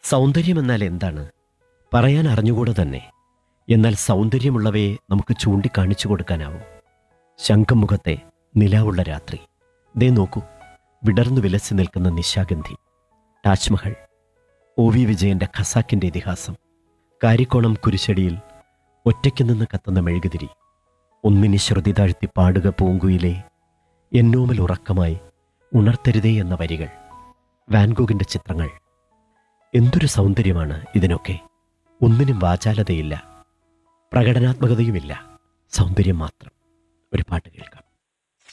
സൗന്ദര്യമെന്നാൽ എന്താണ് പറയാൻ അറിഞ്ഞുകൂടെ തന്നെ എന്നാൽ സൗന്ദര്യമുള്ളവയെ നമുക്ക് ചൂണ്ടിക്കാണിച്ചു കൊടുക്കാനാവും ശംഖമുഖത്തെ നിലാവുള്ള രാത്രി ദേ നോക്കൂ വിടർന്നു വിലസി നിൽക്കുന്ന നിശാഗന്ധി താജ്മഹൽ ഒ വി വിജയന്റെ ഖസാക്കിന്റെ ഇതിഹാസം കാരിക്കോണം കുരിശടിയിൽ ഒറ്റയ്ക്ക് നിന്ന് കത്തുന്ന മെഴുകുതിരി ഒന്നിനി ശ്രുതി താഴ്ത്തി പാടുക പൂങ്കുയിലെ എന്നോമൽ ഉറക്കമായി ഉണർത്തരുതേ എന്ന വരികൾ വാൻഗോഗിന്റെ ചിത്രങ്ങൾ എന്തൊരു സൗന്ദര്യമാണ് ഇതിനൊക്കെ ഒന്നിനും വാചാലതയില്ല പ്രകടനാത്മകതയുമില്ല സൗന്ദര്യം മാത്രം ഒരു പാട്ട് കേൾക്കാം